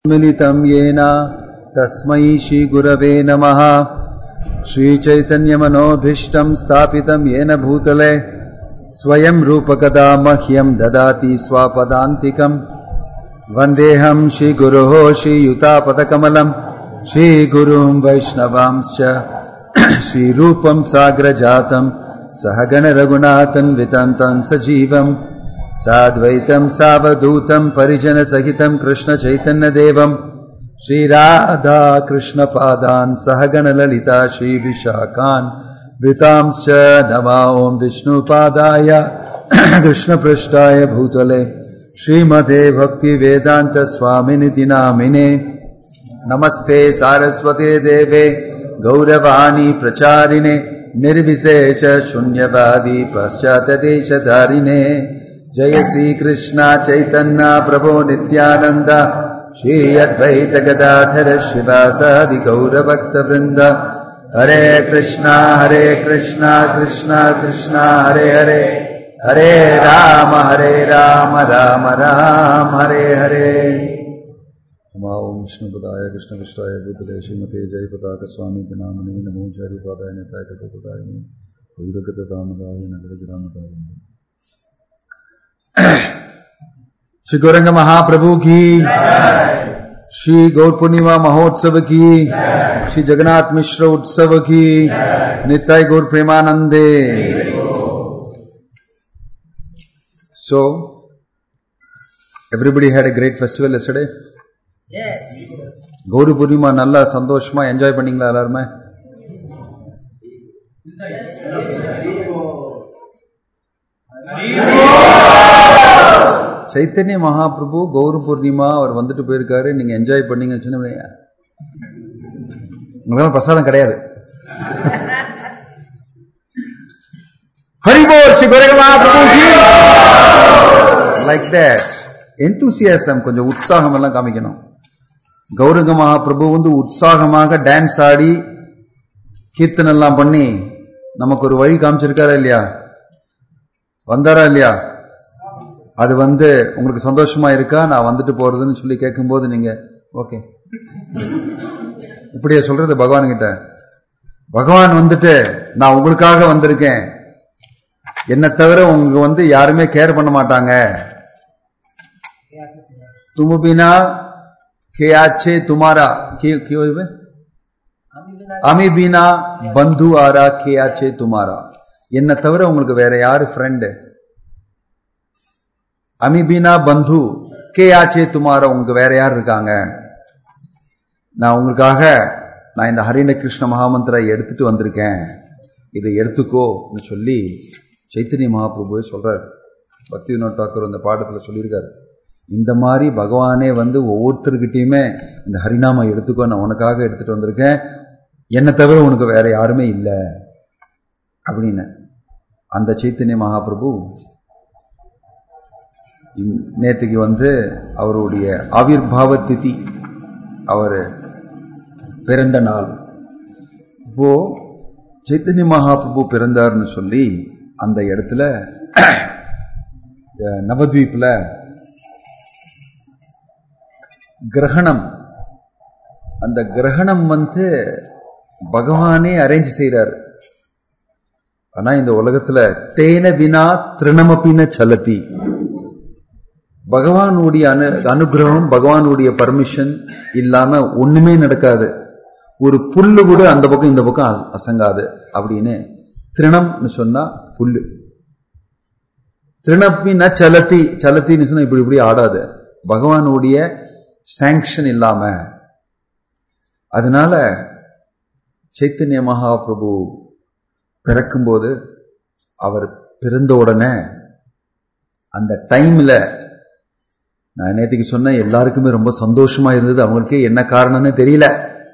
मिलितं येन तस्मै श्रीगुरवे नमः श्रीचैतन्यमनोभीष्टं स्थापितं येन भूतले स्वयं रूपकदा मह्यं ददाति स्वापदान्तिकम् वन्देऽहं श्रीगुरोः श्रीयुतापदकमलम् श्रीगुरुं वैष्णवांश्च श्रीरूपं साग्रजातं सहगणरघुनाथन् वितन्तं सजीवम् साद्वैतं सावधूतं परिजनसहितं कृष्णचैतन्यदेवम् श्रीराधा कृष्णपादान् सहगणललिता श्रीविशाखान् वृतांश्च नमा ॐ विष्णुपादाय कृष्णपृष्ठाय भूतले श्रीमते भक्तिवेदान्तस्वामिनिति नामिने नमस्ते सारस्वते देवे गौरवाणी प्रचारिणे निर्विशेष शून्यवादी पश्चातदेशधारिणे जय श्री कृष्ण चैतन्य प्रभो नित्यानंद श्री अद्वैत गदाधर शिवासादि गौरभक्त वृंद हरे कृष्णा हरे कृष्णा कृष्णा कृष्णा हरे हरे हरे राम हरे राम राम राम हरे हरे उमा ओम विष्णुपदाय कृष्ण विष्टाय भूतले श्रीमते जय पताक स्वामी नामने नमो चारिपादाय नेताय कटोपदाय भैरगत दामदाय नगर ग्रामदाय श्री गौरंग महाप्रभु की श्री गौर पूर्णिमा महोत्सव की श्री जगन्नाथ मिश्र उत्सव की नित्य गौर प्रेमानंदे So, everybody had a great festival yesterday? Gowri Purnima நல்லா சந்தோஷமா என்ஜாய் பண்ணீங்களா எல்லாருமே சைத்தன்ய மகாபிரபு கௌரி பூர்ணிமா அவர் வந்துட்டு போயிருக்காரு நீங்க என்ஜாய் பண்ணீங்கன்னு சொன்ன உங்களுக்கு பிரசாதம் கிடையாது Haribol Sri Gaura Mahaprabhu like that enthusiasm கொஞ்சம் உற்சாகம் எல்லாம் காமிக்கணும் கௌரங்க மகாபிரபு வந்து உற்சாகமாக டான்ஸ் ஆடி கீர்த்தனை எல்லாம் பண்ணி நமக்கு ஒரு வழி காமிச்சிருக்காரா இல்லையா வந்தாரா இல்லையா அது வந்து உங்களுக்கு சந்தோஷமா இருக்கா நான் வந்துட்டு போறதுன்னு சொல்லி கேட்கும்போது நீங்க ஓகே இப்படியே சொல்றது பகவான் கிட்ட பகவான் வந்துட்டு நான் உங்களுக்காக வந்திருக்கேன் என்ன தவிர உங்க வந்து யாருமே கேர் பண்ண மாட்டாங்க तुम बिना के आछे तुम्हारा क्यों அமி பினா பந்து ஆரா கே ஆச்சே துமாரா என்ன தவிர உங்களுக்கு வேற யாரு ஃப்ரெண்டு அமி பினா பந்து கே ஆச்சே துமாரா உங்களுக்கு வேற யார் இருக்காங்க நான் உங்களுக்காக நான் இந்த ஹரிண கிருஷ்ண மகாமந்திரை எடுத்துட்டு வந்திருக்கேன் இதை எடுத்துக்கோன்னு சொல்லி சைத்தன்ய மகாபிரபுவே சொல்றாரு பக்தி வினோட் டாக்கர் இந்த பாடத்துல சொல்லியிருக்காரு இந்த மாதிரி பகவானே வந்து ஒவ்வொருத்தருக்கிட்டையுமே இந்த ஹரிநாம எடுத்துக்கோ நான் உனக்காக எடுத்துட்டு வந்திருக்கேன் என்னை தவிர உனக்கு வேற யாருமே இல்லை அப்படின்னு அந்த சைத்தன்ய மகாபிரபு நேற்றுக்கு வந்து அவருடைய ஆவிர்வாவ திதி அவர் பிறந்த நாள் இப்போ சைத்தன்ய மகாபிரபு பிறந்தார்னு சொல்லி அந்த இடத்துல நவத்வீப்ல கிரகணம் அந்த கிரகணம் வந்து பகவானே அரேஞ்ச் செய்யறாரு ஆனா இந்த உலகத்துல தேன வினா திருணமப்பின சலத்தி பகவானுடைய அனு அனுகிரகம் பகவானுடைய பர்மிஷன் இல்லாம ஒண்ணுமே நடக்காது ஒரு புல்லு கூட அந்த பக்கம் இந்த பக்கம் அசங்காது அப்படின்னு திருணம்னு சொன்னா புல்லு திருணப்பின சலத்தி சலத்தின்னு சொன்னா இப்படி இப்படி ஆடாது பகவானுடைய சாங்ஷன் இல்லாம அதனால சைத்தன்ய மகாபிரபு பிறக்கும்போது அவர் பிறந்த உடனே அந்த டைம்ல நான் நேற்றுக்கு சொன்ன எல்லாருக்குமே ரொம்ப சந்தோஷமா இருந்தது அவங்களுக்கே என்ன காரணம்னு தெரியல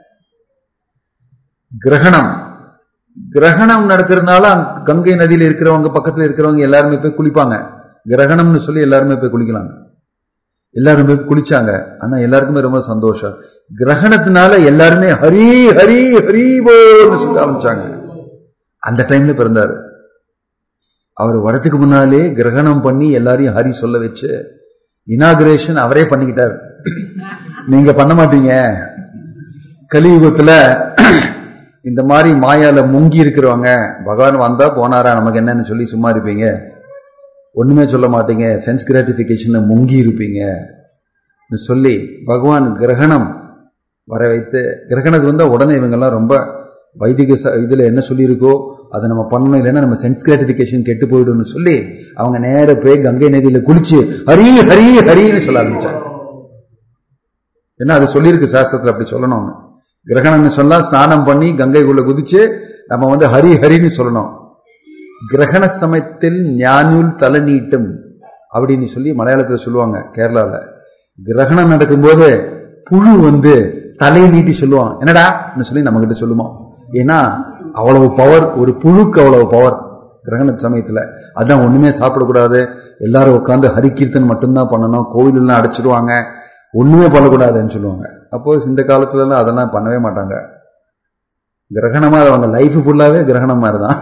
கிரகணம் கிரகணம் நடக்கிறதுனால கங்கை நதியில் இருக்கிறவங்க பக்கத்தில் இருக்கிறவங்க எல்லாருமே போய் குளிப்பாங்க கிரகணம்னு சொல்லி எல்லாருமே போய் குளிக்கலாங்க எல்லாருமே குளிச்சாங்க ஆனா எல்லாருக்குமே ரொம்ப சந்தோஷம் கிரகணத்தினால எல்லாருமே ஹரி ஹரி ஹரி போன்னு சொல்ல ஆரம்பிச்சாங்க அந்த டைம்ல பிறந்தாரு அவர் வரத்துக்கு முன்னாலே கிரகணம் பண்ணி எல்லாரையும் ஹரி சொல்ல வச்சு இனாகுரேஷன் அவரே பண்ணிக்கிட்டார் நீங்க பண்ண மாட்டீங்க கலியுகத்துல இந்த மாதிரி மாயால முங்கி இருக்கிறவங்க பகவான் வந்தா போனாரா நமக்கு என்னன்னு சொல்லி சும்மா இருப்பீங்க ஒண்ணுமே சொல்ல மாட்டீங்க சென்ஸ் கிராட்டிபிகேஷன்ல முங்கி இருப்பீங்க சொல்லி பகவான் கிரகணம் வர வைத்து கிரகணத்துக்கு வந்தா உடனே இவங்கெல்லாம் ரொம்ப வைதிக ச- இதுல என்ன சொல்லியிருக்கோ அதை நம்ம பண்ணணும் இல்லைன்னா நம்ம சென்ஸ் கிராட்டிபிகேஷன் கெட்டு போயிடும்னு சொல்லி அவங்க நேர போய் கங்கை நதியில குளிச்சு ஹரி ஹரி ஹரின்னு சொல்ல ஆரம்பிச்சாங்க ஏன்னா அது சொல்லியிருக்கு சாஸ்திரத்துல அப்படி சொல்லணும் அவங்க. கிரகணம்னு சொன்னா ஸ்நானம் பண்ணி கங்கைக்குள்ள குதிச்சு நம்ம வந்து ஹரி ஹரின்னு சொல்லணும் கிரகண சமயத்தில் ஞானுல் தலை நீட்டும் அப்படின்னு சொல்லி மலையாளத்துல சொல்லுவாங்க கேரளால கிரகணம் நடக்கும்போது புழு வந்து தலையை நீட்டி சொல்லுவான் என்னடா சொல்லி நம்ம கிட்ட சொல்லுவோம் ஏன்னா அவ்வளவு பவர் ஒரு புழுக்கு அவ்வளவு பவர் கிரகண சமயத்துல அதான் ஒண்ணுமே சாப்பிடக்கூடாது எல்லாரும் உட்காந்து ஹரிகீர்த்தன் மட்டும்தான் பண்ணணும் கோவில் எல்லாம் அடைச்சிடுவாங்க ஒண்ணுமே பண்ணக்கூடாதுன்னு சொல்லுவாங்க அப்போ இந்த காலத்துல எல்லாம் அதெல்லாம் பண்ணவே மாட்டாங்க கிரகணமா அவங்க லைஃப் ஃபுல்லாவே கிரகணம் மாதிரி தான்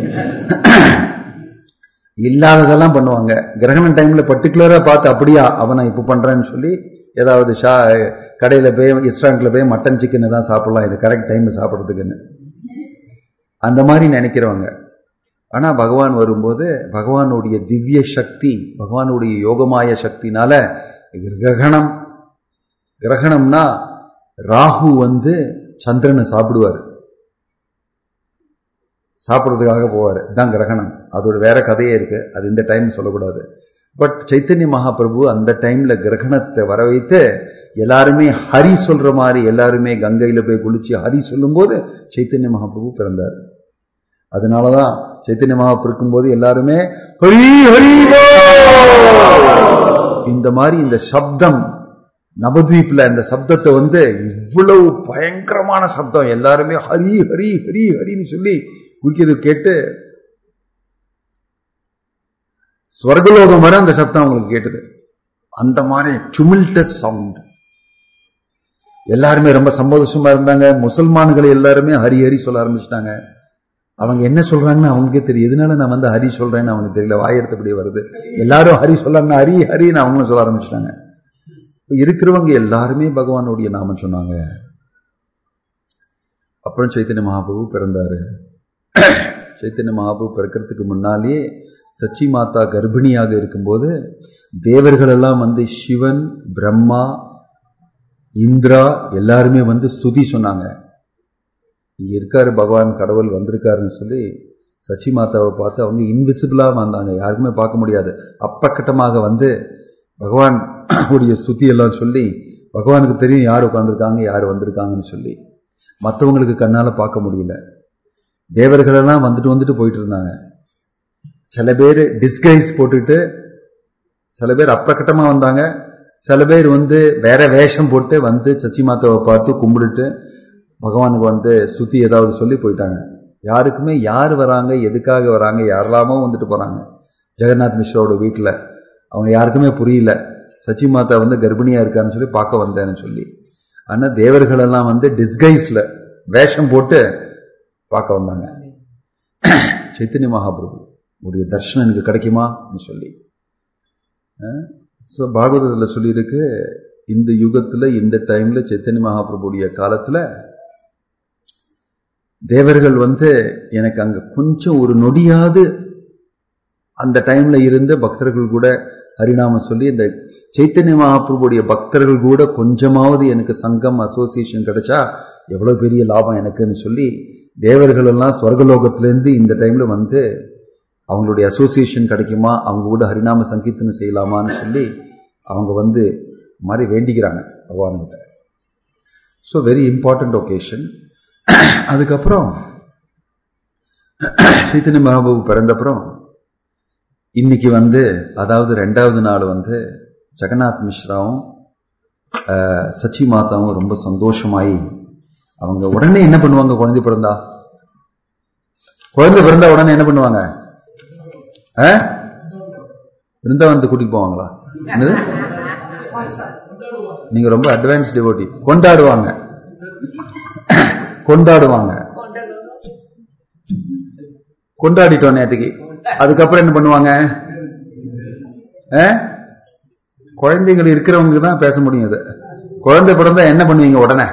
இல்லாததெல்லாம் பண்ணுவாங்க கிரகண டைம்ல பர்டிகுலரா பார்த்து அப்படியா அவனை இப்ப பண்றேன்னு சொல்லி ஏதாவது ஷா கடையில போய் ரெஸ்டாரண்ட்ல போய் மட்டன் சிக்கன் தான் சாப்பிடலாம் இது கரெக்ட் டைம் சாப்பிட்றதுக்குன்னு அந்த மாதிரி நினைக்கிறவங்க ஆனா பகவான் வரும்போது பகவானுடைய திவ்ய சக்தி பகவானுடைய யோகமாய சக்தினால கிரகணம் கிரகணம்னா ராகு வந்து சந்திரனை சாப்பிடுவார் சாப்பிட்றதுக்காக போவார் தான் கிரகணம் அதோட வேற கதையே இருக்கு அது இந்த டைம் சொல்லக்கூடாது பட் சைத்தன்ய மகாபிரபு அந்த டைம்ல கிரகணத்தை வர வைத்து எல்லாருமே ஹரி சொல்ற மாதிரி எல்லாருமே கங்கையில போய் குளிச்சு ஹரி சொல்லும்போது சைத்தன்ய மகாபிரபு பிறந்தார் அதனாலதான் சைத்தன்ய மகாபிரபு இருக்கும்போது எல்லாருமே ஹரி ஹரி போல். இந்த மாதிரி இந்த சப்தம் நவத்வீப்ல இந்த சப்தத்தை வந்து இவ்வளவு பயங்கரமான சப்தம் எல்லாருமே ஹரி ஹரி ஹரி ஹரின்னு சொல்லி குடிக்கிறது கேட்டு ஸ்வர்கலோகம் வரை அந்த சப்தம் அவங்களுக்கு கேட்டது அந்த மாதிரி டுமில்டஸ் சவுண்ட் எல்லாருமே ரொம்ப சந்தோஷமா இருந்தாங்க முசல்மான்கள் எல்லாருமே ஹரி ஹரி சொல்ல ஆரம்பிச்சிட்டாங்க அவங்க என்ன சொல்றாங்கன்னு அவங்களுக்கே தெரியும் எதனால நான் வந்து ஹரி சொல்றேன்னு அவங்களுக்கு தெரியல வாயெடுத்தபடியே வருது எல்லாரும் ஹரி சொல்லாங்க ஹரி ஹரின்னு அவங்களும் சொல்ல ஆரம்பிச்சிட்டாங்க இப்ப இருக்கிறவங்க எல்லாருமே பகவானுடைய நாமம் சொன்னாங்க அப்புறம் சைத்தன்ய மகாபிரபு பிறந்தாரு சைத்தன்ய மகாபிரபு பிறக்கிறதுக்கு முன்னாலே சச்சி மாதா கர்ப்பிணியாக இருக்கும்போது தேவர்கள் எல்லாம் வந்து சிவன் பிரம்மா இந்திரா எல்லாருமே வந்து ஸ்துதி சொன்னாங்க இங்க இருக்காரு பகவான் கடவுள் வந்திருக்காருன்னு சொல்லி சச்சி மாதாவை பார்த்து அவங்க இன்விசிபிளா வந்தாங்க யாருக்குமே பார்க்க முடியாது அப்பக்கட்டமாக வந்து பகவான் உடைய ஸ்துதி எல்லாம் சொல்லி பகவானுக்கு தெரியும் யார் உட்கார்ந்திருக்காங்க யார் வந்திருக்காங்கன்னு சொல்லி மற்றவங்களுக்கு கண்ணால பார்க்க முடியல தேவர்கள் எல்லாம் வந்துட்டு வந்துட்டு போயிட்டு இருந்தாங்க சில பேர் டிஸ்கைஸ் போட்டுட்டு சில பேர் அப்பிரகட்டமா வந்தாங்க சில பேர் வந்து வேற வேஷம் போட்டு வந்து சச்சி மாதாவை பார்த்து கும்பிட்டுட்டு பகவானுக்கு வந்து சுத்தி ஏதாவது சொல்லி போயிட்டாங்க யாருக்குமே யார் வராங்க எதுக்காக வராங்க யாரெல்லாமோ வந்துட்டு போறாங்க ஜெகநாத் மிஸ்ரோட வீட்டில் அவங்க யாருக்குமே புரியல சச்சி மாதா வந்து கர்ப்பிணியா இருக்கான்னு சொல்லி பார்க்க வந்தேன்னு சொல்லி ஆனா தேவர்கள் எல்லாம் வந்து டிஸ்கைஸ்ல வேஷம் போட்டு பார்க்க வந்தாங்க சைத்தன்ய மகாபிரபு உடைய தர்ஷனம் எனக்கு கிடைக்குமான்னு சொல்லி ஸோ பாகவதத்தில் சொல்லியிருக்கு இந்த யுகத்துல இந்த டைம்ல சைத்தன்ய மகாபிரபுடைய காலத்துல தேவர்கள் வந்து எனக்கு அங்க கொஞ்சம் ஒரு நொடியாவது அந்த டைம்ல இருந்த பக்தர்கள் கூட ஹரிநாமம் சொல்லி இந்த சைத்தன்ய மகாபிரபுடைய பக்தர்கள் கூட கொஞ்சமாவது எனக்கு சங்கம் அசோசியேஷன் கிடைச்சா எவ்வளவு பெரிய லாபம் எனக்குன்னு சொல்லி தேவர்கள் எல்லாம் ஸ்வர்கலோகத்திலேருந்து இந்த டைம்ல வந்து அவங்களுடைய அசோசியேஷன் கிடைக்குமா அவங்க கூட ஹரிநாம சங்கீர்த்தனம் செய்யலாமான்னு சொல்லி அவங்க வந்து மாதிரி வேண்டிக்கிறாங்க பகவான்கிட்ட ஸோ வெரி இம்பார்ட்டன்ட் ஒகேஷன் அதுக்கப்புறம் சைத்தன்ய மகாபாபு பிறந்தப்புறம் இன்னைக்கு வந்து அதாவது ரெண்டாவது நாள் வந்து ஜெகநாத் மிஸ்ராவும் சச்சி மாதாவும் ரொம்ப சந்தோஷமாயி அவங்க உடனே என்ன பண்ணுவாங்க குழந்தை பிறந்தா குழந்தை பிறந்தா உடனே என்ன பண்ணுவாங்க பிருந்தாவனத்தை கூட்டிட்டு போவாங்களா என்னது நீங்க ரொம்ப அட்வான்ஸ் டிவோட்டி கொண்டாடுவாங்க கொண்டாடுவாங்க கொண்டாடிட்டோம் நேற்றுக்கு அதுக்கப்புறம் என்ன பண்ணுவாங்க குழந்தைகள் இருக்கிறவங்க தான் பேச முடியும் இது குழந்தை பிறந்தா என்ன பண்ணுவீங்க உடனே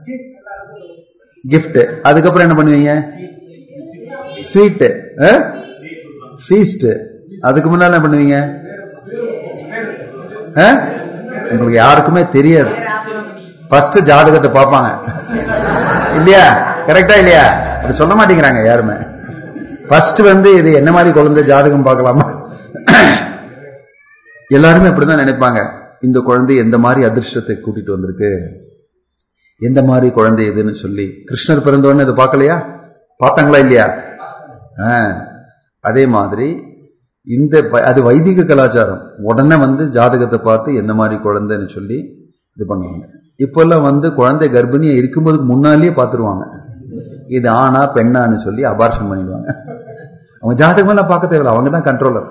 gift அதுக்கப்புறம் என்ன பண்ணுவீங்க ஸ்வீட் ஃபீஸ்ட் அதுக்கு முன்னால என்ன பண்ணுவீங்க ஆ? உங்களுக்கு யாருக்குமே தெரியாது ஃபர்ஸ்ட் ஜாதகத்தை பார்ப்பாங்க இல்லையா கரெக்டா இல்லையா அது சொல்ல மாட்டேங்கிறாங்க யாருமே ஃபர்ஸ்ட் வந்து இது என்ன மாதிரி குழந்தை ஜாதகம் பார்க்கலாமா எல்லாருமே அப்படிதான் நினைப்பாங்க இந்த குழந்தை எந்த மாதிரி அதிர்ஷ்டத்தை கூட்டிட்டு வந்திருக்கு எந்த மாதிரி குழந்தை இதுன்னு சொல்லி கிருஷ்ணர் பிறந்தோன்னு இதை பார்க்கலையா பார்த்தாங்களா இல்லையா ஆ, அதே மாதிரி இந்த வ- அது வைதிக கலாச்சாரம் உடனே வந்து ஜாதகத்தை பார்த்து எந்த மாதிரி குழந்தைன்னு சொல்லி இது பண்ணுவாங்க இப்பெல்லாம் வந்து குழந்தை கர்ப்பிணியா இருக்கும்போதுக்கு முன்னாலேயே பார்த்துருவாங்க இது ஆணா பெண்ணான்னு சொல்லி அபார்ஷன் பண்ணிடுவாங்க அவங்க ஜாதகம் எல்லாம் பார்க்க தேவையில்ல அவங்க தான் கண்ட்ரோலர்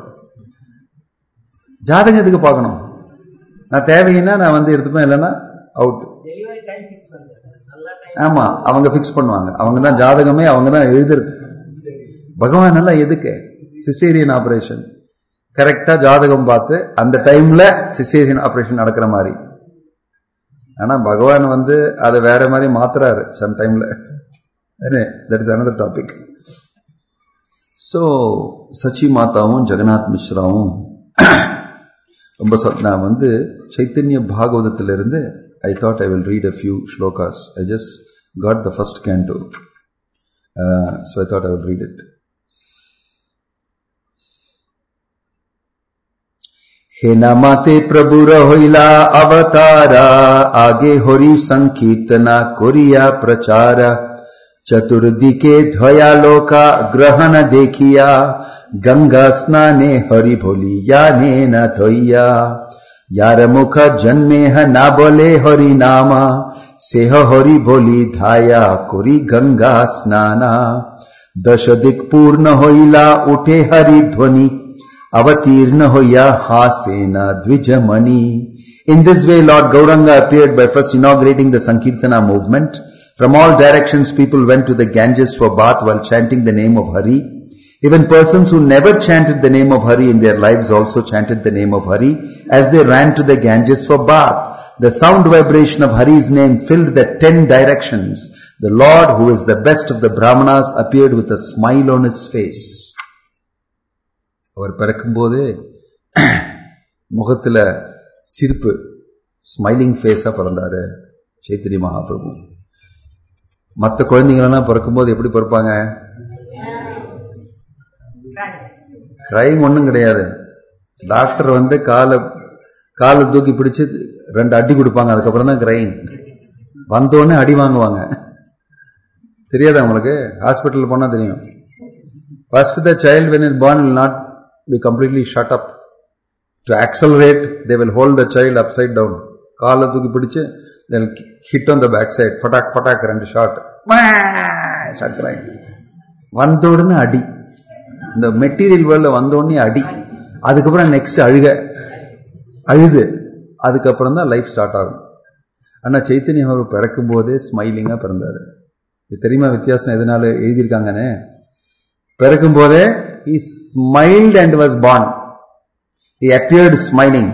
ஜாதகம் எதுக்கு பார்க்கணும் நான் தேவைன்னா நான் வந்து எடுத்துப்பேன் இல்லைன்னா அவுட் டெலிவரி டைம் ஃபிக்ஸ் பண்ணுறது நல்லா டைம் ஆமா அவங்க ஃபிக்ஸ் பண்ணுவாங்க அவங்க தான் ஜாதகமே அவங்க தான் எழுதுறது பகவான் எல்லாம் எதுக்கு சிசேரியன் ஆபரேஷன் கரெக்டா ஜாதகம் பார்த்து அந்த டைம்ல சிசேரியன் ஆபரேஷன் நடக்கிற மாதிரி ஆனா பகவான் வந்து அதை வேற மாதிரி மாத்துறாரு சம் டைம்ல that is another topic so Sachi மாதாவும் ஜெகநாத் மிஸ்ராவும் ரொம்ப சொ- நான் வந்து சைத்தன்ய பாகவதத்திலிருந்து I thought I will read a few slokas I just got the first canto so I thought I will read it हे नमाते प्रभु रहोइला अवतारा आगे हरि संकीर्तना कोरिया प्रचार चतुर्दिके ध्वया लोका ग्रहण देखिया गंगा स्नाने हरि भोली याने न धोइया यार मुख जन्मे ह ना बोले हरि नामा सेह हरि भोली धाया कोरी गंगा स्नाना दश दिक पूर्ण होइला उठे हरि ध्वनि avatirna hoya hasena dvijamani. In this way, Lord Gauranga appeared by first inaugurating the Sankirtana movement. From all directions, people went to the Ganges for bath while chanting the name of Hari. Even persons who never chanted the name of Hari in their lives also chanted the name of Hari as they ran to the Ganges for bath. The sound vibration of Hari's name filled the ten directions. The Lord, who is the best of the Brahmanas, appeared with a smile on his face. அவர் பிறக்கும்போது முகத்துல சிரிப்பு smiling ஃபேஸா பிறந்தாரு சைத்தன்ய மகாபிரபு மற்ற குழந்தைங்களெல்லாம் பிறக்கும்போது எப்படி பிறப்பாங்க crime ஒன்றும் கிடையாது doctor வந்து காலை காலை தூக்கி பிடிச்சு ரெண்டு அடி கொடுப்பாங்க அதுக்கப்புறம் தான் கிரைம் வந்தோடனே அடி வாங்குவாங்க தெரியாதா உங்களுக்கு ஹாஸ்பிட்டல் போனா தெரியும் First, the child, when it's born, will not be completely shut up. To accelerate, they will hold the child upside down. காலை தூக்கி பிடிச்சு they'll hit on the backside. ஃபட்டாக் ஃபட்டாக் ரெண்டு ஷாட் சக்கராய் வந்த உடனே அடி இந்த மெட்டீரியல் வேர்ல்ட்ல வந்த உடனே அடி அதுக்கப்புறம் நெக்ஸ்ட் அழுக அழுது அதுக்கப்புறம் தான் லைஃப் ஸ்டார்ட் ஆகும் ஆனா சைத்தன்ய அவர் பிறக்கும் போதே ஸ்மைலிங்கா பிறந்தாரு இது தெரியுமா வித்தியாசம் எதனால எழுதியிருக்காங்கன்னு பிறக்கும் போதே he smiled and was born he appeared smiling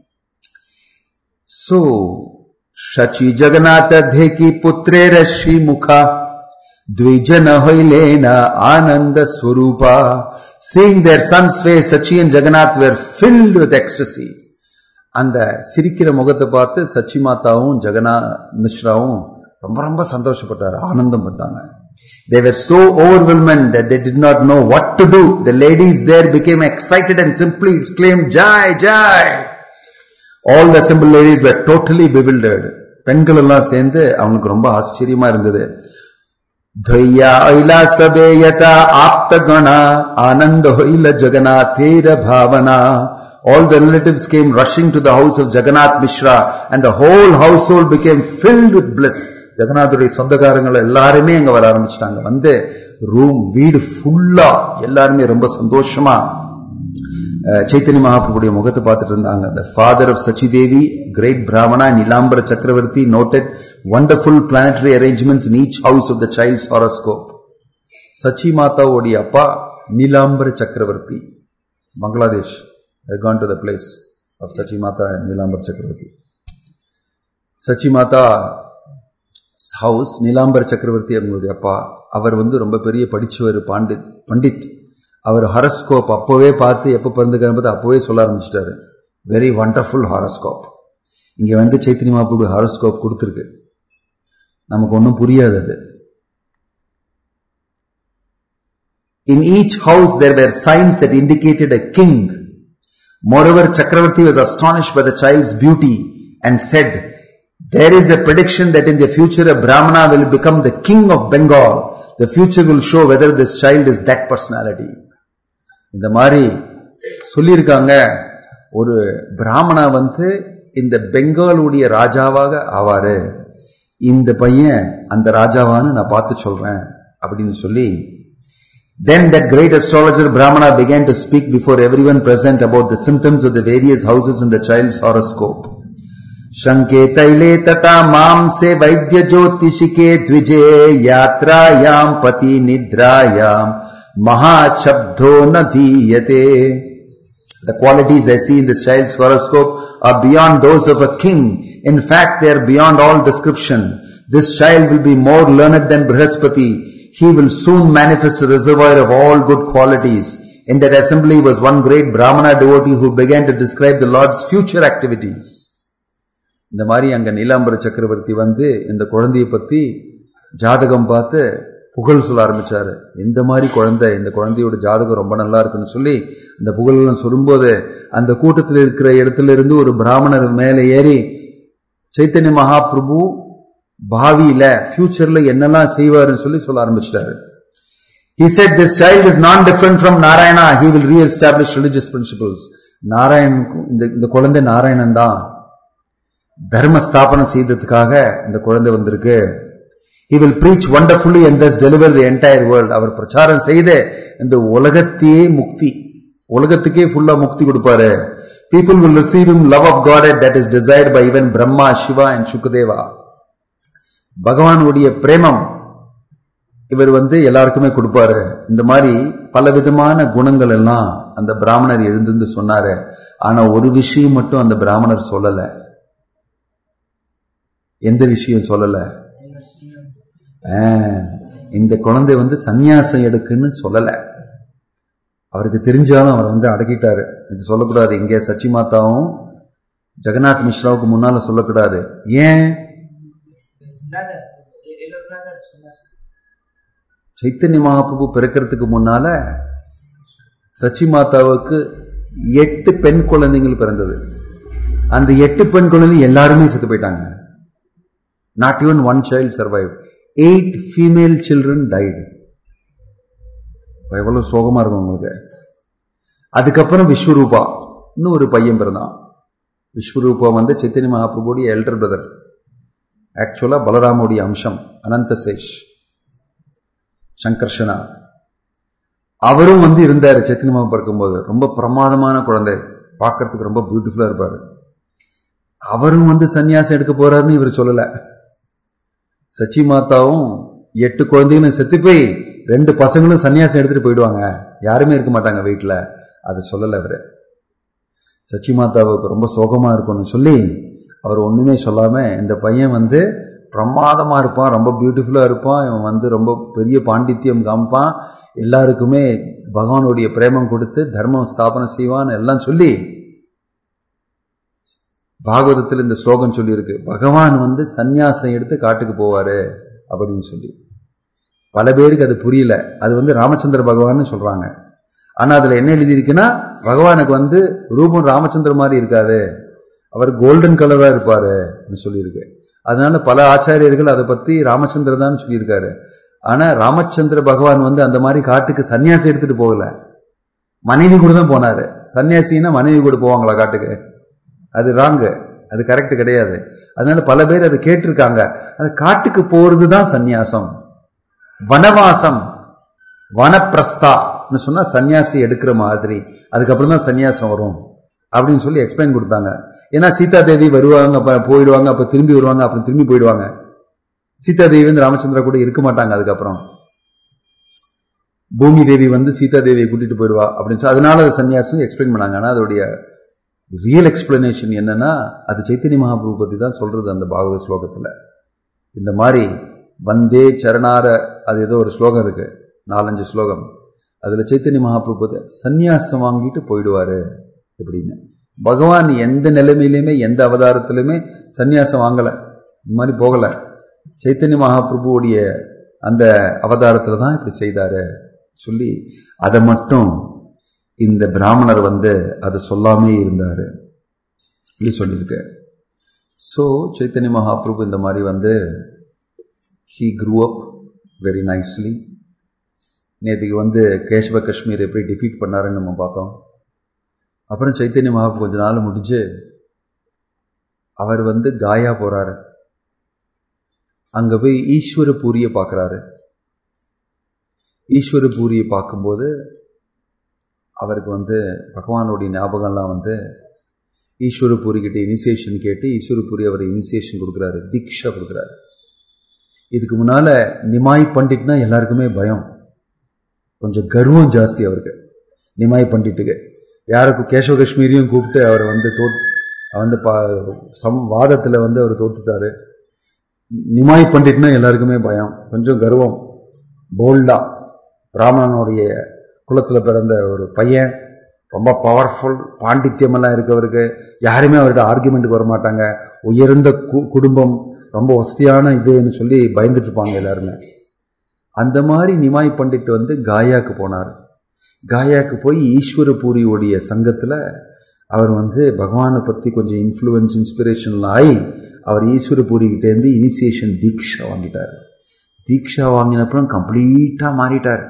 so shachi jagannath dheki putrera shri mukha dvijana hoilena ananda swarupa seeing their son's face sachi and jagannath were filled with ecstasy அந்த சிரிக்கிற முகத்தை பார்த்து சச்சி மாதாவும் ஜெகநா மிஸ்ராவும் ரொம்ப ரொம்ப சந்தோஷப்பட்டாரு ஆனந்தம் பட்டாங்க they were so overwhelmed that they did not know what to do the ladies there became excited and simply exclaimed jai jai all the assembled ladies were totally bewildered பெண்கள் எல்லாம் சேர்ந்து அவங்களுக்கு ரொம்ப ஆச்சரியமா இருந்தது धैया ऐला सबे यथा आप्त गणा आनंद होइल जगन्नाथेर भावना all the relatives came rushing to the house of Jagannath Mishra and the whole household became filled with bliss ஜெகநாத்துடைய சொந்தக்காரங்கள் எல்லாருமே அங்க வர ஆரம்பிச்சிட்டாங்க வந்து ரூம் வீடு ஃபுல்லா எல்லாருமே ரொம்ப சந்தோஷமா அஹ், சைத்தன்ய மகாபுடைய முகத்தை பார்த்துட்டு இருந்தாங்க the father of சச்சிதேவி great brahmana நிலாம்பர சக்கரவர்த்தி noted wonderful planetary arrangements in each house of the child's horoscope Sachi மாதாவுடைய அப்பா Nilambara Chakravarti Bangladesh I gone to the place of Sachi Mata and Nilambar Chakravarti. Sachi Mata house Nilambar Chakravarti அவங்களுடைய அப்பா அவர் வந்து ரொம்ப பெரிய படிச்சவர் பாண்டித் பண்டிட் அவர் ஹாரஸ்கோப் அப்போவே பார்த்து எப்போ பிறந்துக்கிறது அப்போவே சொல்ல ஆரம்பிச்சிட்டாரு வெரி வண்டர்ஃபுல் ஹாரஸ்கோப் இங்கே வந்து சைத்தன்ய மாப்பு ஹாரஸ்கோப் கொடுத்துருக்கு நமக்கு ஒன்றும் புரியாது அது In each house there were signs that indicated a king. Moreover, Chakravarti was astonished by the child's beauty and said, There is a prediction that in the future a Brahmana will become the king of Bengal. The future will show whether this child is that personality. இந்த மாதிரி சொல்லியிருக்காங்க ஒரு பிராமணா வந்து இந்த பெங்காலுடைய ராஜாவாக ஆவாரு இந்த பையன் அந்த ராஜாவான்னு நான் பார்த்து சொல்றேன் அப்படின்னு சொல்லி Then that great astrologer Brahmana began to speak before everyone present about the symptoms of the various houses in the child's horoscope. शङ्के तैले तथा मांसे वैद्य ज्योतिषिके द्विजे यात्रायाम् पति निद्रायाम् महाशब्दो न धीयते The qualities I see in this child's horoscope are beyond those of a king. In fact, they are beyond all description. This child will be more learned than Brihaspati. He will soon manifest a reservoir of all good qualities. In that assembly was one great Brahmana devotee who began to describe the Lord's future activities. இந்த மாதிரி அங்க நீலாம்பர சக்கரவர்த்தி வந்து இந்த குழந்தையை பத்தி ஜாதகம் பார்த்து புகழ் சொல்ல ஆரம்பிச்சாரு இந்த மாதிரி குழந்தை இந்த குழந்தையோட ஜாதகம் ரொம்ப நல்லா இருக்குன்னு சொல்லி அந்த புகழெல்லாம் சொல்லும்போது அந்த கூட்டத்தில் இருக்கிற இடத்துல இருந்து ஒரு பிராமணர் மேலே ஏறி சைத்தன்ய மகாபிரபு பாவியில ஃபியூச்சர்ல என்னெல்லாம் செய்வாருன்னு சொல்லி சொல்ல ஆரம்பிச்சிட்டாரு He said this child is non-different from Narayana. He will re-establish religious principles. நாராயணனுக்கும் இந்த இந்த குழந்தை நாராயணன் தான் தர்ம ஸ்தாபனம் செய்ததுக்காக இந்த குழந்தை வந்திருக்கு He will preach wonderfully and thus deliver the entire world. அவர் பிரச்சாரம் செய்து இந்த உலகத்தையே முக்தி உலகத்துக்கே ஃபுல்லா முக்தி கொடுப்பாரு People will receive him love of God that is desired by even Brahma, Shiva and Shukadeva. பகவானுடைய பிரேமம் இவர் வந்து எல்லாருக்குமே கொடுப்பாரு இந்த மாதிரி பல விதமான குணங்கள் எல்லாம் அந்த பிராமணர் எழுந்திருந்து சொன்னாரு ஆனா ஒரு விஷயம் மட்டும் அந்த பிராமணர் சொல்லல எந்த விஷயம் சொல்லல இந்த குழந்தை வந்து சந்நியாசம் எடுக்குன்னு சொல்லல அவருக்கு தெரிஞ்சாலும் அவர் வந்து அடக்கிட்டாரு இது சொல்லக்கூடாது இங்கே சச்சி மாதாவும் ஜெகநாத் மிஸ்ராவுக்கு முன்னால சொல்லக்கூடாது ஏன் brother, elder brother, சொன்னார். சைத்தன்ய மகாபிரபு பிறக்கிறதுக்கு முன்னால சச்சி மாதாவுக்கு எட்டு பெண் குழந்தைகள் பிறந்தது அந்த எட்டு பெண் குழந்தை எல்லாருமே செத்து போயிட்டாங்க not even one child survive eight female children died எவ்வளவு சோகமா இருக்கும் உங்களுக்கு அதுக்கப்புறம் விஸ்வரூபா இன்னும் ஒரு பையன் பிறந்தான் விஸ்வரூபா வந்து சைத்தன்ய மகாபிரபுடைய எல்டர் பிரதர் ஆக்சுவலா பலராமுடைய அம்சம் அனந்தசேஷ் சங்கர்ஷனா அவரும் வந்து இருந்தாரு சைத்தன்ய மகா பிறக்கும்போது ரொம்ப பிரமாதமான குழந்தை பார்க்கறதுக்கு ரொம்ப பியூட்டிஃபுல்லா இருப்பாரு அவரும் வந்து சன்னியாசம் எடுக்க போறாருன்னு இவர் சொல்லல சச்சி மாதாவும் எட்டு குழந்தைகளும் செத்து போய் ரெண்டு பசங்களும் சன்னியாசம் எடுத்துட்டு போயிடுவாங்க யாருமே இருக்க மாட்டாங்க வீட்டுல அது சொல்லல அவரு சச்சி மாதாவுக்கு ரொம்ப சோகமா இருக்கும்னு சொல்லி அவர் ஒண்ணுமே சொல்லாம இந்த பையன் வந்து பிரமாதமா இருப்பான் ரொம்ப பியூட்டிஃபுல்லா இருப்பான் இவன் வந்து ரொம்ப பெரிய பாண்டித்யம் காமிப்பான் எல்லாருக்குமே பகவானுடைய பிரேமம் கொடுத்து தர்மம் ஸ்தாபனம் செய்வான் எல்லாம் சொல்லி பாகவதத்தில் இந்த ஸ்லோகம் சொல்லியிருக்கு பகவான் வந்து சந்நியாசம் எடுத்து காட்டுக்கு போவாரு அப்படின்னு சொல்லி பல பேருக்கு அது புரியல அது வந்து ராமச்சந்திர பகவான் சொல்றாங்க ஆனா அதுல என்ன எழுதியிருக்குன்னா பகவானுக்கு வந்து ரூபம் ராமச்சந்திர மாதிரி இருக்காது அவர் கோல்டன் கலரா இருப்பாரு சொல்லியிருக்கு அதனால பல ஆச்சாரியர்கள் அதை பத்தி ராமச்சந்திர தான் சொல்லியிருக்காரு ஆனா ராமச்சந்திர பகவான் வந்து அந்த மாதிரி காட்டுக்கு சன்னியாசி எடுத்துட்டு போகல மனைவி கூட தான் போனாரு சன்னியாசின்னா மனைவி கூட போவாங்களா காட்டுக்கு அது ராங்கு அது கரெக்ட் கிடையாது அதனால பல பேர் அதை கேட்டிருக்காங்க அது காட்டுக்கு போறது தான் சந்நியாசம் வனவாசம் வனப்பிரஸ்தா சொன்னா சன்னியாசி எடுக்கிற மாதிரி அதுக்கப்புறம் தான் சன்னியாசம் வரும் அப்படின்னு சொல்லி எக்ஸ்பிளைன் கொடுத்தாங்க ஏன்னா சீதா தேவி வருவாங்க அப்ப போயிடுவாங்க அப்ப திரும்பி வருவாங்க அப்புறம் திரும்பி போயிடுவாங்க சீதா தேவி வந்து ராமச்சந்திரா கூட இருக்க மாட்டாங்க அதுக்கப்புறம் பூமி தேவி வந்து சீதா தேவியை கூட்டிட்டு போயிடுவா அப்படின்னு சொல்லி அதனால அது சன்னியாசம் எக்ஸ்பிளைன் பண்ணாங்க ஆனா அதோடைய ரியல் எக்ஸ்பிளனேஷன் என்னன்னா அது சைத்தன்ய மகாபிரபு பத்தி தான் சொல்றது அந்த பாகவத ஸ்லோகத்துல இந்த மாதிரி வந்தே சரணார அது ஏதோ ஒரு ஸ்லோகம் இருக்கு நாலஞ்சு ஸ்லோகம் அதுல சைத்தன்ய மகாபிரபு சந்நியாசம் வாங்கிட்டு போயிடுவாரு இப்படின்னு பகவான் எந்த நிலைமையிலுமே எந்த அவதாரத்திலுமே சந்நியாசம் வாங்கல இந்த மாதிரி போகல சைத்தன்ய மகாபிரபுவுடைய அந்த அவதாரத்துல தான் இப்படி செய்தாரு சொல்லி அதை மட்டும் இந்த பிராமணர் வந்து அதை சொல்லாமே இருந்தாரு இப்படி சொல்லியிருக்க ஸோ சைத்தன்ய மகாபிரபு இந்த மாதிரி வந்து he grew up very nicely நேற்றுக்கு வந்து கேசவ காஷ்மீர் எப்படி டிஃபீட் பண்ணாருன்னு நம்ம பார்த்தோம் அப்புறம் சைத்தன்ய மகாபிரபு கொஞ்ச நாள் முடிஞ்சு அவர் வந்து காயா போறாரு அங்க போய் ஈஸ்வர பூரியை பார்க்குறாரு ஈஸ்வர பூரியை பார்க்கும்போது அவருக்கு வந்து பகவானுடைய ஞாபகம்லாம் வந்து ஈஸ்வர பூரி கிட்ட இனிசியேஷன் கேட்டு ஈஸ்வர பூரி அவர் இனிசியேஷன் கொடுக்குறாரு தீக்ஷா கொடுக்குறாரு இதுக்கு முன்னால நிமாய் பண்டிட்னா எல்லாருக்குமே பயம் கொஞ்சம் கர்வம் ஜாஸ்தி அவருக்கு நிமாய் பண்டிட்டுக்கு யாருக்கும் கேசவ காஷ்மீரியும் கூப்பிட்டு அவர் வந்து தோ வந்து பா சம் வாதத்தில் வந்து அவர் தோத்துட்டாரு நிமாய் பண்டிட்னா எல்லாருக்குமே பயம் கொஞ்சம் கர்வம் போல்டா பிராமணனுடைய குலத்தில் பிறந்த ஒரு பையன் ரொம்ப பவர்ஃபுல் பாண்டித்யமெல்லாம் இருக்கவருக்கு யாருமே அவர்கிட்ட ஆர்குமெண்ட்டுக்கு வர மாட்டாங்க உயர்ந்த குடும்பம் ரொம்ப வசதியான இதுன்னு சொல்லி பயந்துட்டு இருப்பாங்க எல்லாருமே அந்த மாதிரி நிமாய் பண்டிட் வந்து காயாக்கு போனார் காயாக்கு போய் ஈஸ்வர பூரியோடைய சங்கத்தில் அவர் வந்து பகவானை பற்றி கொஞ்சம் இன்ஃப்ளூயன்ஸ் இன்ஸ்பிரேஷனில் ஆகி அவர் ஈஸ்வர பூரிக்கிட்டேருந்து இனிசியேஷன் தீக்ஷா வாங்கிட்டார் தீக்ஷா வாங்கினப்புறம் கம்ப்ளீட்டாக மாறிட்டார்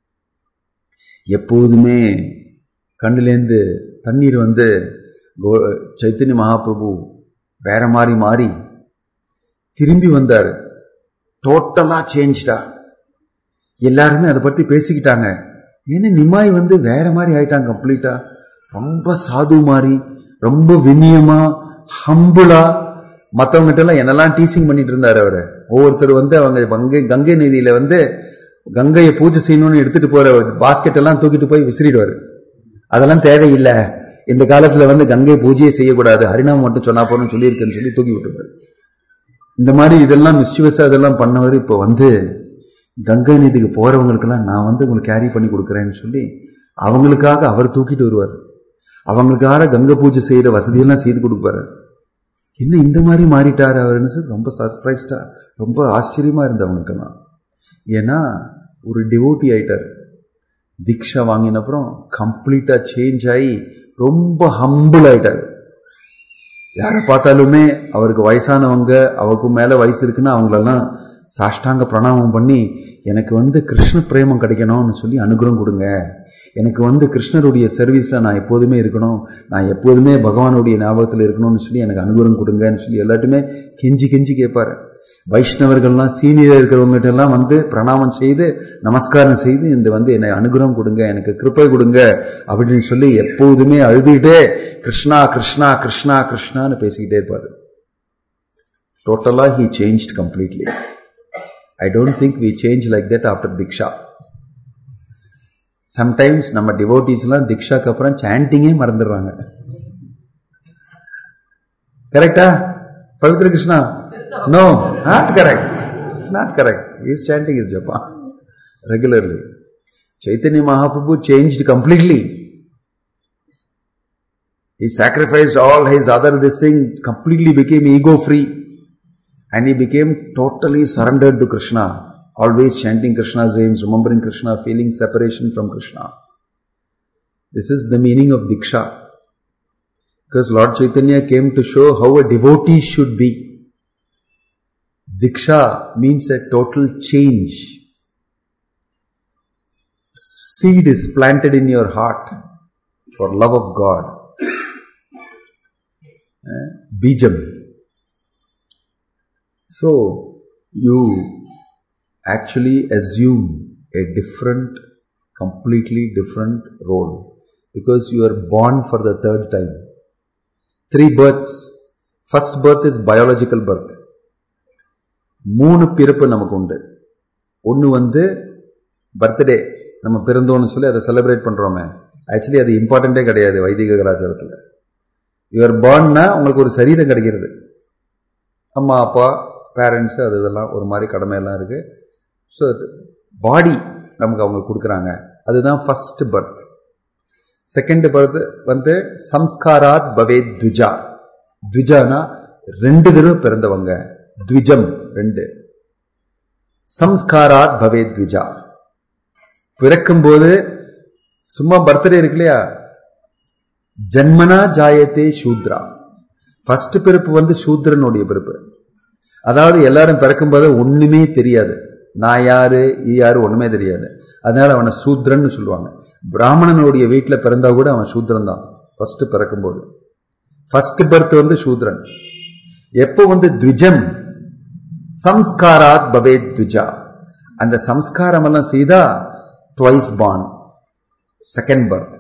எப்போதுமே கண்ணிலேருந்து தண்ணீர் வந்து கோ சைத்தன்ய மகாபிரபு வேற மாதிரி மாறி திரும்பி வந்தார் டோட்டலா சேஞ்ச்டா எல்லாருமே அதை பத்தி பேசிக்கிட்டாங்க ஏன்னா நிமாய் வந்து வேற மாதிரி ஆயிட்டாங்க கம்ப்ளீட்டா ரொம்ப சாது மாதிரி ரொம்ப வினியமா ஹம்புளா மற்றவங்ககிட்ட எல்லாம் என்னெல்லாம் டீசிங் பண்ணிட்டு இருந்தாரு அவரு ஒவ்வொருத்தர் வந்து அவங்க கங்கை கங்கை நதியில வந்து கங்கையை பூஜை செய்யணும்னு எடுத்துட்டு போற பாஸ்கெட் எல்லாம் தூக்கிட்டு போய் விசிறிடுவாரு அதெல்லாம் தேவையில்லை இந்த காலத்துல வந்து கங்கை பூஜையை செய்யக்கூடாது ஹரிநாமம் மட்டும் சொன்னா போறோம்னு சொல்லியிருக்கேன்னு சொல்லி தூக்கி விட்டுருவாரு இந்த மாதிரி இதெல்லாம் மிஸ்டிவஸா இதெல்லாம் பண்ணவர் இப்போ வந்து கங்கை நதிக்கு போறவங்களுக்கெல்லாம் நான் வந்து உங்களுக்கு கேரி பண்ணி கொடுக்குறேன்னு சொல்லி அவங்களுக்காக அவர் தூக்கிட்டு வருவார் அவங்களுக்காக கங்கை பூஜை செய்யற வசதியெல்லாம் செய்து கொடுப்பாரு என்ன இந்த மாதிரி மாறிட்டாரு அவர்னு சொல்லி ரொம்ப சர்ப்ரைஸ்டா ரொம்ப ஆச்சரியமா இருந்தவங்களுக்கெல்லாம் ஏன்னா ஒரு டிவோட்டி ஆயிட்டார் தீக்ஷா வாங்கினப்புறம் கம்ப்ளீட்டா சேஞ்ச் ஆகி ரொம்ப ஹம்பிள் ஆயிட்டார் யாரை பார்த்தாலுமே அவருக்கு வயசானவங்க அவருக்கு மேல வயசு இருக்குன்னா அவங்களெல்லாம் சாஷ்டாங்க பிரணாமம் பண்ணி எனக்கு வந்து கிருஷ்ண பிரேமம் கிடைக்கணும்னு சொல்லி அனுகிரகம் கொடுங்க எனக்கு வந்து கிருஷ்ணருடைய சர்வீஸ்ல நான் எப்போதுமே இருக்கணும் நான் எப்போதுமே பகவானுடைய ஞாபகத்தில் இருக்கணும்னு சொல்லி எனக்கு அனுகிரகம் கொடுங்கன்னு சொல்லி எல்லாட்டுமே கெஞ்சி கெஞ்சி கேட்பாரு வைஷ்ணவர்கள்லாம் சீனியர் இருக்கிறவங்ககிட்ட எல்லாம் வந்து பிரணாமம் செய்து நமஸ்காரம் செய்து இந்த வந்து என்னை அனுகிரகம் கொடுங்க எனக்கு கிருப்பை கொடுங்க அப்படின்னு சொல்லி எப்போதுமே அழுதுகிட்டே கிருஷ்ணா கிருஷ்ணா கிருஷ்ணா கிருஷ்ணான்னு பேசிக்கிட்டே இருப்பாரு டோட்டலா he change completely I don't think we change like that after diksha sometimes நம்ம டிவோட்டிஸ்லாம் திக்ஷாக்கு அப்புறம் சாண்டிங்கே மறந்துடுறாங்க கரெக்டா Pavitra Krishna no not correct it's not correct is chanting is japa regularly Chaitanya Mahaprabhu changed completely He sacrificed all his other this thing, completely became ego free. And he became totally surrendered to Krishna. Always chanting Krishna's names, remembering Krishna, feeling separation from Krishna. This is the meaning of Diksha. Because Lord Chaitanya came to show how a devotee should be. Diksha means a total change. Seed is planted in your heart for love of God. Eh? Bijam. So, you actually assume a different, completely different role because you are born for the third time. Three births. First birth is biological birth. மூணு பிறப்பு நமக்கு உண்டு ஒன்று வந்து birthday நம்ம பிறந்தோம்னு சொல்லி அதை celebrate பண்ணுறோமே actually அது இம்பார்ட்டண்ட்டே கிடையாது வைதிக கலாச்சாரத்தில் யுவர் பார்ன்னா உங்களுக்கு ஒரு சரீரம் கிடைக்கிறது அம்மா அப்பா பேரண்ட்ஸு அது இதெல்லாம் ஒரு மாதிரி கடமையெல்லாம் இருக்கு ஸோ பாடி நமக்கு அவங்க கொடுக்குறாங்க அதுதான் ஃபர்ஸ்ட் பர்த் செகண்ட் பர்த் வந்து சம்ஸ்காராத் பவே துஜா துஜானா ரெண்டு தடவை பிறந்தவங்க த்விஜம் ரெண்டு சம்ஸ்காராத் பவே த்விஜா பிறக்கும்போது சும்மா பர்த்டே இருக்கு இல்லையா ஜன்மனா ஜாயத்தே சூத்ரா ஃபர்ஸ்ட் பிறப்பு வந்து சூத்ரனுடைய பிறப்பு அதாவது எல்லாரும் பிறக்கும்போது ஒண்ணுமே தெரியாது நான் யாரு ஈ யாரு ஒண்ணுமே தெரியாது அதனால அவனை சூத்ரன்னு சொல்லுவாங்க பிராமணனுடைய வீட்டில் பிறந்தா கூட அவன் சூத்ரன் தான் ஃபர்ஸ்ட் பிறக்கும்போது ஃபர்ஸ்ட் பர்த் வந்து சூத்ரன் எப்போ வந்து த்விஜம் சம்ஸ்காராத் பவே த்விஜா அந்த சம்ஸ்காரம் எல்லாம் செய்தா ட்வைஸ் பான் செகண்ட் பர்த்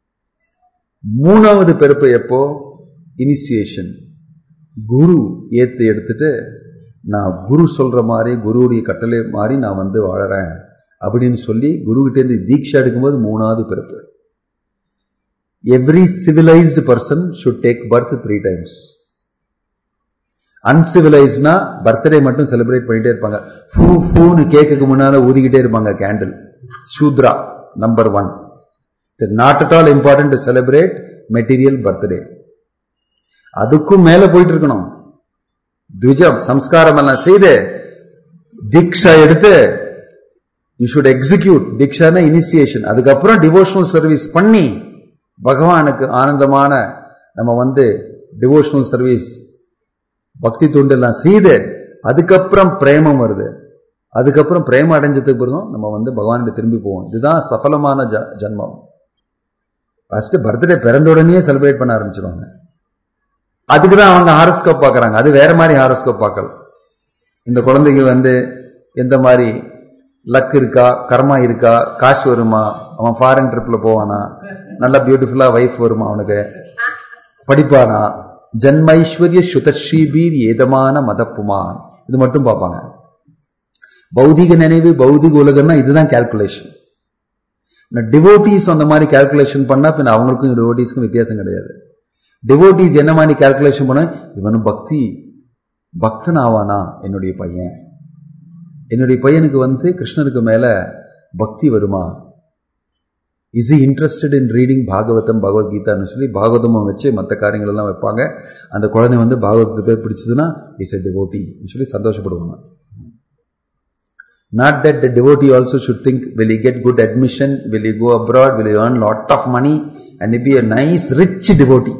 மூணாவது பிறப்பு எப்போ இனிஷியேஷன் குரு ஏத்து எடுத்துட்டு நான் குரு சொல்ற மாதிரி குருவுடைய கட்டளை மாதிரி நான் வந்து வாழறேன் அப்படின்னு சொல்லி குருகிட்ட இருந்து தீட்சை எடுக்கும்போது மூணாவது பிறப்பு every civilised person should take birth three times அன்சிவிலைஸ்னா பர்த்டே மட்டும் செலிப்ரேட் பண்ணிட்டே இருப்பாங்க ஃபூ ஃபூன்னு கேக்குக்கு முன்னால ஊதிக்கிட்டே இருப்பாங்க candle sutra number one not at all important to celebrate material birthday அதுக்கும் மேல போயிட்டு இருக்கணும் த்விஜம் சம்ஸ்காரம் எல்லாம் செய்து தீக்ஷா எடுத்து யூ ஷுட் எக்ஸிக்யூட் தீக்ஷான இனிஷியேஷன் அதுக்கப்புறம் டிவோஷனல் சர்வீஸ் பண்ணி பகவானுக்கு ஆனந்தமான நம்ம வந்து டிவோஷனல் சர்வீஸ் பக்தி தொண்டெல்லாம் செய்து அதுக்கப்புறம் பிரேமம் வருது அதுக்கப்புறம் பிரேமம் அடைஞ்சதுக்கு பிறகும் நம்ம வந்து பகவான்கிட்ட திரும்பி போவோம் இதுதான் சஃபலமான ஜ ஜன்மம் ஃபர்ஸ்ட் பர்த்டே பிறந்த உடனே செலிப்ரேட் பண்ண ஆரம்பிச்சிருவாங்க அதுக்கு தான் அவங்க ஹாரோஸ்கோப் பார்க்குறாங்க அது வேற மாதிரி ஹாரோஸ்கோப் பார்க்கல இந்த குழந்தைக்கு வந்து எந்த மாதிரி லக் இருக்கா கர்மா இருக்கா காசு வருமா அவன் ஃபாரின் ட்ரிப்ல போவானா நல்ல பியூட்டிஃபுல்லா ஒய்ஃப் வருமா அவனுக்கு படிப்பானா ஜன்மைஸ்வர்ய சுதஸ்ரீபீர் ஏதமான மதப்புமான் இது மட்டும் பார்ப்பாங்க பௌதிக நினைவு பௌதிக உலகம்னா இதுதான் கால்குலேஷன் டிவோட்டிஸ் அந்த மாதிரி கால்குலேஷன் பண்ணா பின்ன அவங்களுக்கும் டிவோட்டிஸ்க்கும் வித்தியாசம் கிடையாது டிவோட்டிஸ் என்ன மாதிரி கால்குலேஷன் பண்ண இவனும் பக்தி பக்தன் ஆவானா என்னுடைய பையன் என்னுடைய பையனுக்கு வந்து கிருஷ்ணருக்கு மேல பக்தி வருமா is he interested in reading Bhagavatam பகவத்கீதான்னு சொல்லி பாகவதமும் வச்சு மற்ற காரியங்கள் எல்லாம் வைப்பாங்க அந்த குழந்தை வந்து பாகவதத்தை போய் பிடிச்சதுன்னா இஸ் எ டிவோட்டி சொல்லி சந்தோஷப்படுவாங்க Not that the devotee also should think, will he get good admission, will he go abroad, will he earn lot of money, and he be a nice, rich devotee.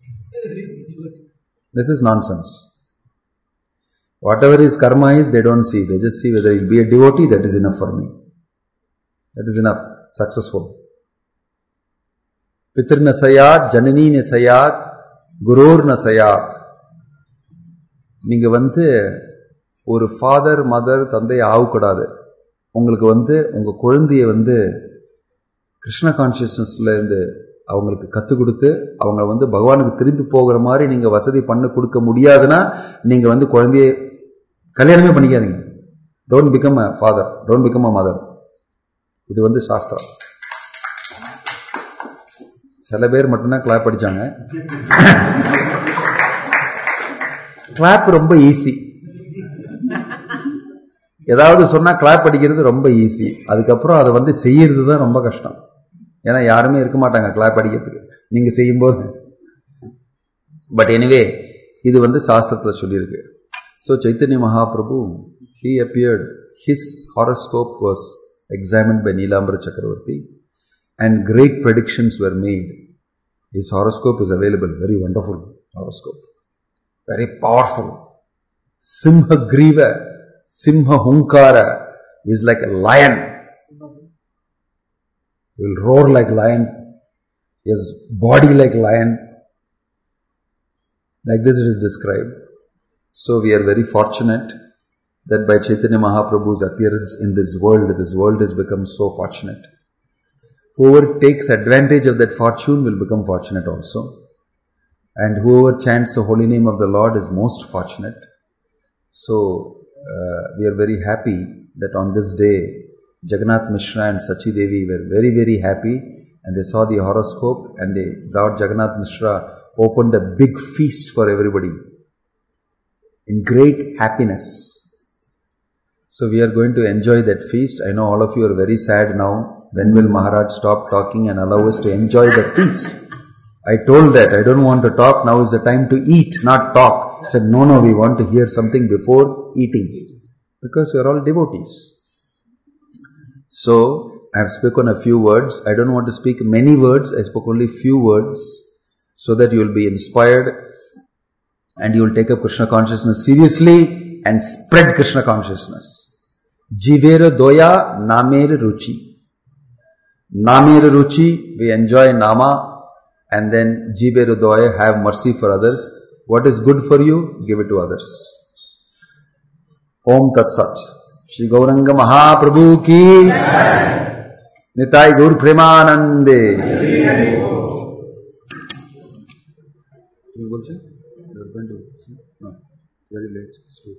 This is nonsense. Whatever his karma is, they don't see. They just see whether he'll be a devotee, that is enough for me. That is enough. Successful. Pitir na sayat, janani ne sayat, gurur na sayat. நீங்க வந்து ஒரு father mother தந்தை ஆகக்கூடாது உங்களுக்கு வந்து உங்க குழந்தைய வந்து கிருஷ்ண கான்சியஸ்னஸ்ல இருந்து அவங்களுக்கு கற்றுக் கொடுத்து அவங்க வந்து பகவானுக்கு திரும்பி போகிற மாதிரி நீங்க வசதி பண்ண கொடுக்க முடியாதுன்னா நீங்க வந்து குழந்தைய கல்யாணமே பண்ணிக்காதீங்க don't become a father don't become a mother இது வந்து சாஸ்திரம் சில பேர் மட்டும்தான் கிளாப் அடிச்சாங்க கிளாப் ரொம்ப ஈஸி ஏதாவது சொன்னா கிளாப் அடிக்கிறது ரொம்ப ஈஸி அதுக்கப்புறம் அதை வந்து செய்யறது தான் ரொம்ப கஷ்டம் ஏன்னா யாருமே இருக்க மாட்டாங்க கிளாப் அடிக்கிறதுக்கு நீங்க செய்யும்போது பட் எனிவே இது வந்து சாஸ்திரத்தில் சொல்லியிருக்கு so Chaitanya Mahaprabhu he appeared his horoscope was examine by Nilambara Chakravarti and great predictions were made his horoscope is available very wonderful horoscope very powerful simha griva simha hunkara is like a lion he will roar like lion his body like lion like this it is described so we are very fortunate that by chaitanya mahaprabhu's appearance in this world this world has become so fortunate whoever takes advantage of that fortune will become fortunate also and whoever chants the holy name of the lord is most fortunate so uh, we are very happy that on this day jagannath mishra and sachi devi were very very happy and they saw the horoscope and they brought jagannath mishra opened a big feast for everybody in great happiness. So we are going to enjoy that feast. I know all of you are very sad now. When will Maharaj stop talking and allow us to enjoy the feast? I told that I don't want to talk. Now is the time to eat, not talk. I said, no, no, we want to hear something before eating. Because we are all devotees. So, I have spoken a few words. I don't want to speak many words. I spoke only few words so that you will be inspired and you will take up Krishna consciousness seriously and spread Krishna consciousness. Jivera doya namera ruchi. Namera ruchi, we enjoy nama and then jivera doya, have mercy for others. What is good for you, give it to others. Om Tat Sat. Shri Gauranga Mahaprabhu ki Nitai Gaur Premanande. You বলছেন? You are going to see? No. Very late. It's two.